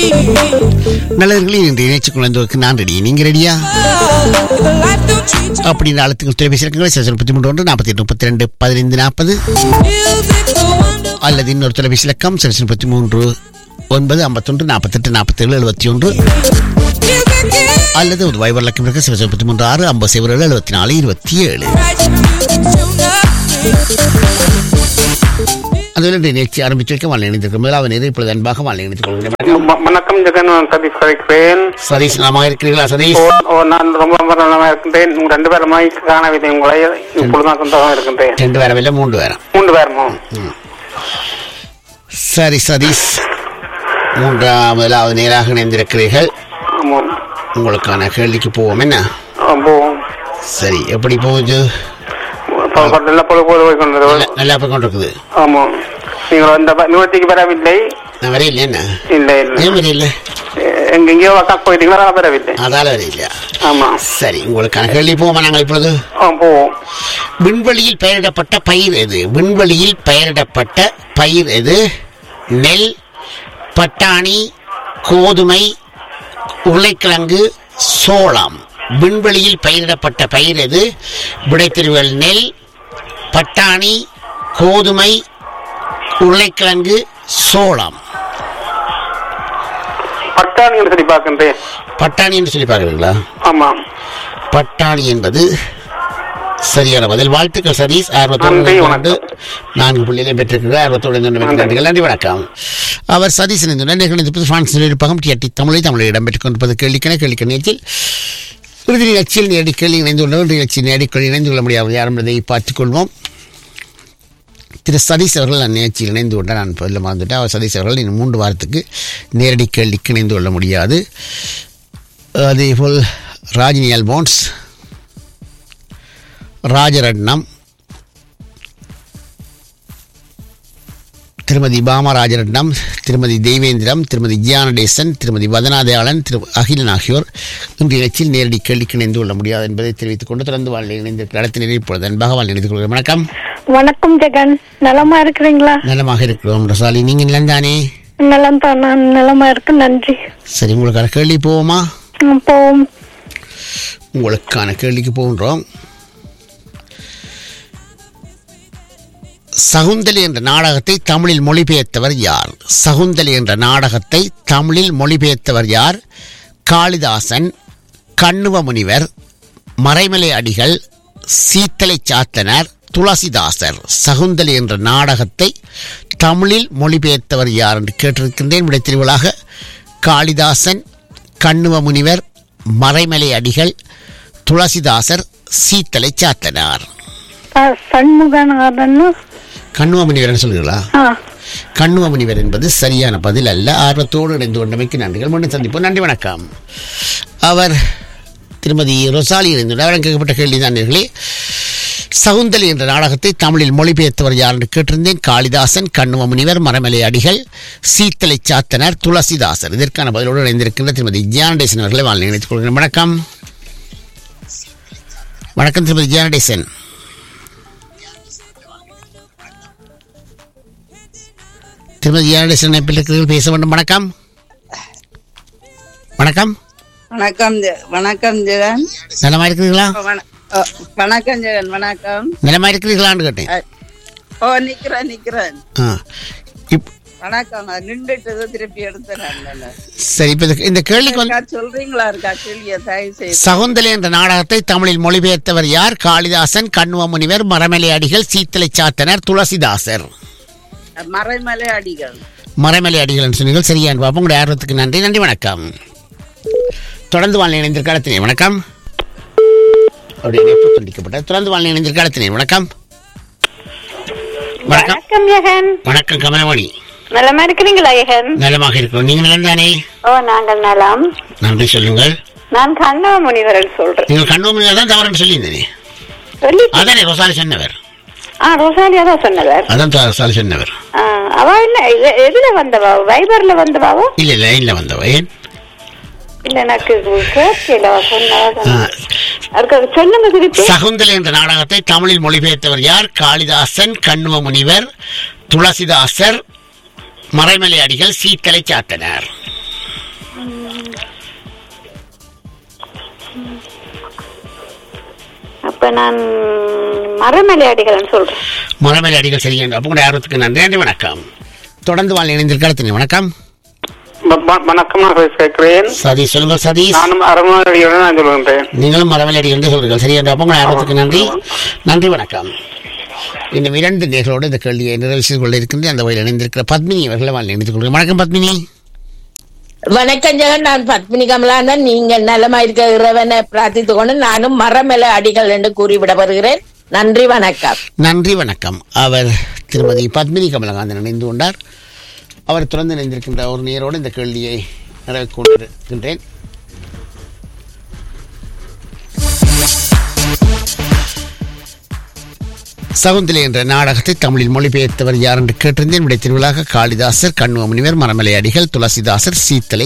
நல்லவர்களே இன்று இணைச்சு குழந்தைக்கு நான் ரெடி நீங்க ரெடியா Life don't treat you அப்படின்னு அழுத்துக்கு தொலைபேசி இலக்கங்களை சேசல் முப்பத்தி மூன்று ஒன்று நாற்பத்தி எட்டு முப்பத்தி ரெண்டு பதினைந்து நாற்பது music so wonderful. அல்லது இன்னொரு தொலைபேசி இலக்கம் சேசல் முப்பத்தி மூன்று ஒன்பது ஐம்பத்தொன்று நாற்பத்தெட்டு நாற்பத்தேழு எழுபத்தி ஒன்று Music is அல்லது ஒரு வைபர் இலக்கம் இருக்க சேசல் முப்பத்தி மூன்று ஆறு ஐம்பது சைபர் ஏழு எழுபத்தி நாலு இருபத்தி ஏழு right. Music tune up. அதுவரை இன்றைய நிகழ்ச்சி ஆரம்பித்து வைக்க வாழ் இணைந்திருக்கும் முதலாவது நேரம் இப்பொழுது அன்பாக வாழ் இணைத்துக் கொள்கிறேன் வ- வணக்கம் ஜெகன் நான் சதீஷ் கழிக்கிறேன் சதீஷ் நலமாக இருக்கிறீர்களா சதீஷ் ஓ ஓ, நான் ரொம்ப ரொம்ப நலமா இருக்கின்றேன் உங்க ரெண்டு பேரும் மைக்கு காணவில்லை உங்களை இப்பொழுது நான் சொந்தமாக இருக்கின்றேன் ரெண்டு பேரம் இல்லை மூன்று பேரம் மூன்று பேருமோ சரி சதீஷ் மூன்றாம் முதலாவது நேராக இணைந்திருக்கிறீர்கள் ஆமாம் உங்களுக்கான கேள்விக்கு போவோம் என்ன அப்போ சரி எப்படி போகுது ப- ப- நல்ல பொழுது போது போய் கொண்டது நல்ல- நல்லா போய் கொண்டிருக்குது ஆமாம் நீங்கள் அந்த ப- நிவர்த்திக்கு பெறவில்லை நான் வரையில என்ன இல்லை இல்லை ஏன் வரையில எங்க எங்கேயோ அக்கா போயிட்டீங்களா நான் பெறவில்லை அதால வரையில ஆமா சரி உங்களுக்கான கேள்வி போவோமா நாங்கள் இப்பொழுது ஆ போவோம் விண்வெளியில் பெயரிடப்பட்ட பயிர் எது விண்வெளியில் பெயரிடப்பட்ட பயிர் எது நெல் பட்டாணி கோதுமை உருளைக்கிழங்கு சோளம் விண்வெளியில் பயிரிடப்பட்ட பயிர் எது விடைத்தெரிவுகள் நெல் பட்டாணி கோதுமை உருளைக்கிழங்கு சோளம் பட்டாணி என்று சொல்லி பார்க்கின்றேன் பட்டாணி என்று சொல்லி பார்க்குறீங்களா ஆமாம் பட்டாணி என்பது சரியான பதில் வாழ்த்துக்கள் சதீஷ் ஆர்வத்தோடு நன்றி, இணைந்து வணக்கம். கொண்டு நான்கு புள்ளிகளை பெற்றிருக்கிறார் ஆர்வத்தோடு இணைந்து கொண்டு நன்றிகள் நன்றி வணக்கம் அவர் சதீஷ் இணைந்து நிகழ்ந்து பிரான்ஸ் நிலைப்பகம் டிஆர்டி தமிழை தமிழை இடம்பெற்றுக் கொண்டிருப்பது கேள்விக்கண கேள்விக்க நிகழ்ச்சியில் இறுதி நிகழ்ச்சியில் நேரடி கேள்வி இணைந்து கொள்ள நிகழ்ச்சி நேரடி கேள்வி இணைந்து கொள்ள முடியாது யாரும் என்பதை பார்த்துக் கொள்வோம் திரு சதீஷ் அவர்கள் நான் நிகழ்ச்சியில் இணைந்து கொண்ட நான் பதில் மறந்துட்டேன் அவர் சதீஷ் அவர்கள் இன்னும் மூன்று வாரத்துக்கு நேரடி கேள்விக்கு இணைந்து கொள்ள முடியாது அதேபோல் ராஜினி அல்போன்ஸ் ராஜரட்னம் திருமதி பாமா ராஜரட்னம் திருமதி தெய்வேந்திரம் திருமதி ஜியானடேசன் திருமதி வதனாதயாளன் திரு அகிலன் ஆகியோர் இன்று நிகழ்ச்சியில் நேரடி கேள்விக்கு இணைந்து கொள்ள முடியாது என்பதை தெரிவித்துக் கொண்டு தொடர்ந்து வாழ் இணைந்திருக்கிற இடத்தினர் இப்பொழுது அன்பாக வாழ் இணைந்து கொள்கிறேன் வணக்கம் வணக்கம் ஜெகன் நலமா இருக்கிறீங்களா நலமாக இருக்கிறோம் ரசாலி நீங்கள் நிலந்தானே நலம் தான் நான் நலமா இருக்கு நன்றி சரி உங்களுக்கான கேள்வி போவோமா ம், போவோம் உங்களுக்கான கேள்விக்கு போகின்றோம் சகுந்தலி என்ற நாடகத்தை தமிழில் மொழிபெயர்த்தவர் யார் சகுந்தலி என்ற நாடகத்தை தமிழில் மொழிபெயர்த்தவர் யார் காளிதாசன் கண்ணுவ முனிவர் மறைமலை அடிகள் சீத்தலை சாத்தனர் துளசிதாசர் சகுந்தலி என்ற நாடகத்தை தமிழில் மொழிபெயர்த்தவர் யார் என்று கேட்டிருக்கின்றேன் விடை தெரிவலாக காளிதாசன் கண்ணுவ முனிவர் மறைமலை அடிகள் துளசிதாசர் சீத்தலை சாத்தனார் ஆ, சண்முகநாதன் கண்ணுவ முனிவர்னு சொல்லுங்களா ஆ கண்ணுவ முனிவர் என்பது சரியான பதில் அல்ல ஆர்வத்தோடு இணைந்து கொண்டமைக்கு நன்றிகள் மீண்டும் சந்திப்போம் நன்றி வணக்கம் அவர் திருமதி ரொசாலி இணைந்துள்ளார் அவரிடம் கேட்கப்பட்ட கேள்விதான் நேர்களே சகுந்தலி என்ற நாடகத்தை தமிழில் மொழிபெயர்த்தவர் யார் என்று கேட்டிருந்தேன் காளிதாசன் கண்ணுவ முனிவர் மரமலை அடிகள் சீத்தலை சாத்தனர் துளசிதாசர் இதற்கான பதிலோடு இணைந்திருக்கின்ற திருமதி ஜியானடேசன் அவர்களை வாழ் நினைத்துக் கொள்கிறேன் வணக்கம் வணக்கம் திருமதி ஜியானடேசன் திருமதி ஜியானடேசன் இணைப்பில் இருக்கிறீர்கள் பேச வேண்டும் வணக்கம் வணக்கம் வணக்கம் ஜெ- வணக்கம் ஜெகன் நலமா இருக்கிறீர்களா வண- ஓ, வணக்கம் ஜெகன் வணக்கம் நலமா இருக்கிறீர்களான்னு கேட்டேன் அ, ஓ நிக்கிறேன் நிக்கிறேன் ஆ இப் வணக்கம் நான் நின்றுட்டு திருப்பி எடுத்துறேன் சரி இப்போ இந்த கேள்விக்கு வந்து இருக்கா சொல்றீங்களா இருக்கா கேள்விய தயவு செய்து சகுந்தலை என்ற நாடகத்தை தமிழில் மொழிபெயர்த்தவர் யார் காளிதாசன் கண்ணுவ முனிவர் மரமலை அடிகள் சீத்தலை சாத்தனர் துளசிதாசர் மறைமலை அடிகள் மரமலை அடிகள் சொன்னீர்கள் சரியான பாப்போம் உங்களுடைய ஆர்வத்துக்கு நன்றி நன்றி வணக்கம் தொடர்ந்து வாழ் இணைந்திருக்க காலத்தினே வணக்கம் அவருடைய இணைப்பு துண்டிக்கப்பட்டது தொடர்ந்து வாழ் இணைந்திருக்க காலத்தினே வணக்கம் வணக்கம் வணக்கம் ஜெகன் வணக்கம் கமலமணி நலமா இருக்கிறீங்களா ஜெகன் நலமாக இருக்கிறோம் நீங்கள் நலந்தானே ஓ நாங்கள் நலம் நன்றி சொல்லுங்கள் நான் கண்ணவ முனிவரன் சொல்றேன் நீங்கள் கண்ணுவ முனிவர் தான் தவறுன்னு சொல்லியிருந்தேனே சொல்லி அதானே ரொசாலி சொன்னவர் ஆ ரோசாலியா தான் சொன்னவர் அதான் ரொசாலி சொன்னவர் ஆ, அவ என்ன இது- எதுல வந்தவா வைபர்ல வந்தவாவோ இல்ல இல்ல இல்ல வந்தவ ஏன் இல்ல எனக்கு கேட்கல சொன்னவா ஆ, அதுக்கு சொல்லுங்க திருப்பி சகுந்தலை என்ற நாடகத்தை தமிழில் மொழிபெயர்த்தவர் யார் காளிதாசன் கண்ணுவ முனிவர் துளசிதாசர் மறைமலை அடிகள் சீத்தலை சாத்தனர் அப்ப நான் மரமலை அடிகள்னு சொல்றேன் மரமேல் அடிகள் சரிங்க அப்போ கூட ஆர்வத்துக்கு நன்றி நன்றி வணக்கம் தொடர்ந்து வாழ் இணைந்திருக்காலத்தினி வணக்கம் வ- வ- வணக்கம் நான் கேட்கிறேன் சதீஷ் சொல்லுங்க சதீஷ் நானும் அரவணையுடன் நான் சொல்கின்றேன் நீங்களும் மரமேல் அடி என்று சொல்றீர்கள் சரி என்ற அப்போ கூட ஆர்வத்துக்கு நன்றி நன்றி வணக்கம் இன்னும் இரண்டு நேர்களோடு இந்த கேள்வியை நிறைவு செய்து கொள்ள இருக்கின்ற அந்த வகையில் இணைந்திருக்கிற பத்மினி அவர்களை வாழ் இணைந்து கொள்கிறேன் வணக்கம் பத்மினி வணக்கம் ஜெகன் நான் பத்மினி கமலாந்தன் நீங்க நலமா இருக்க இறைவனை பிரார்த்தித்துக் கொண்டு நானும் மரமெல அடிகள் என்று கூறிவிட வருகிறேன் நன்றி வணக்கம் நன்றி வணக்கம் அவர் திருமதி பத்மினி கமலகாந்தன் இணைந்து கொண்டார் அவர் தொடர்ந்து இணைந்திருக்கின்ற ஒரு நேரோடு இந்த கேள்வியை நிறைவு கொண்டிருக்கின்றேன் சகுந்தலை என்ற நாடகத்தை தமிழில் மொழிபெயர்த்தவர் யார் என்று கேட்டிருந்தேன் விடை திருவிழாக காளிதாசர் கண்ணுவ முனிவர் மரமலை அடிகள் துளசிதாசர் சீத்தலை